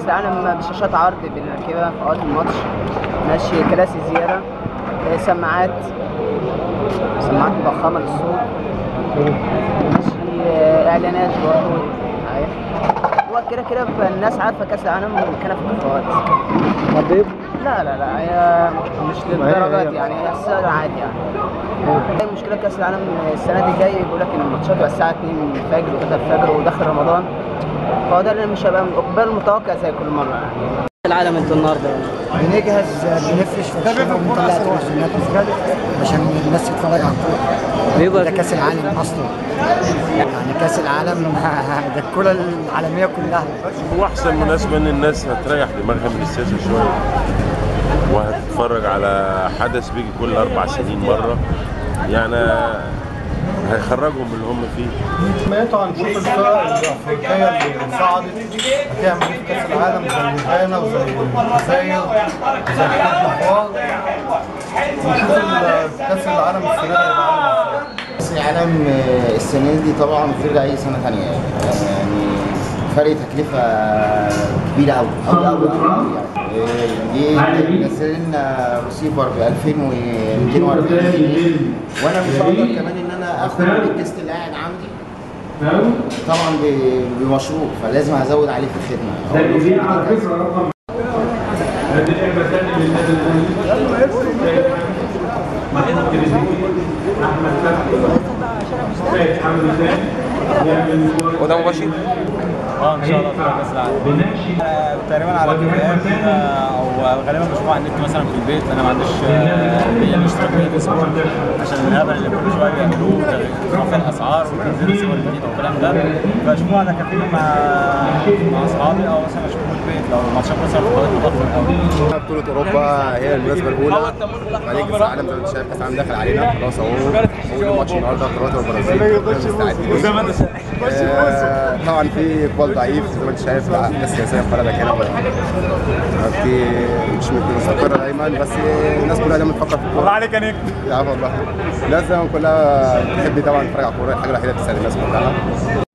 العالم بشاشات عرض بنركبها في اوقات الماتش ماشي كراسي زياده آه، سماعات سماعات مضخمه للصوت ماشي آه، اعلانات برضه أيوة. هو كده كده بقى الناس عارفه كاس العالم كان في الكفاءات حبيب لا لا لا هي مش ما هي- للدرجات هي- يعني هي السعر عادي يعني هي المشكله كاس العالم السنه دي جاي بيقول لك ان الماتشات بقى الساعه 2 الفجر و3 الفجر وداخل رمضان فهو ده اللي مش هيبقى اقبال متوقع زي كل مره يعني العالم انتوا النهارده بنجهز بنفرش في الشارع ونطلع تلفزيونات عشان الناس تتفرج على الكوره بيبقى ده كاس العالم اصلا يعني كاس العالم ده الكره العالميه كلها هو احسن مناسبه ان الناس هتريح دماغها من السياسه شويه وهتتفرج على حدث بيجي كل اربع سنين مره يعني هيخرجهم من اللي هم فيه سمعتوا عن شوف الفرق الافريقيه اللي صعدت هتعمل ايه في كاس العالم زي غانا وزي الجزائر زي كوت ديفوار ونشوف ال- كاس العالم السنه دي هيبقى عامل ازاي كأس العالم آه، السنة دي طبعا غير أي سنة تانية يعني فرق تكلفة كبيرة أوي أوي أوي أوي أوي يعني جه نزل لنا ريسيفر ب 2240 جنيه وأنا مش هقدر كمان إن أنا آخد من الجست اللي قاعد عندي طبعا ب- بمشروب فلازم هزود عليه في الخدمة أقول له في كذا. وده مباشر؟ اه ان شاء الله تبقى كاس العالم تقريبا على كفاءات او غالبا بشوفها على النت مثلا في البيت انا ما عنديش هي الاشتراك في اسمه عشان الهبل اللي كل شويه بيعملوه رفع الاسعار وتنزيل صور جديده والكلام ده بشوفه على كافيه مع مع اصحابي او مثلا اشوفه في البيت لو ماتشات مثلا في الوقت متاخر قوي بطولة أوروبا هي المناسبة الأولى بعدين كأس العالم زي ما أنت شايف كأس العالم داخل علينا خلاص أهو أول ماتش النهاردة كرواتيا والبرازيل مستعدين آه، طبعا في اقبال ضعيف زي ما انت شايف الاحداث السياسيه في بلدك هنا في مش مستقره دايما بس الناس كلها دايما بتفكر في الكوره الله عليك يا نجم يا عم والله الناس دايما كلها بتحب طبعا تتفرج على الكوره الحاجه الوحيده اللي بتساعد الناس كلها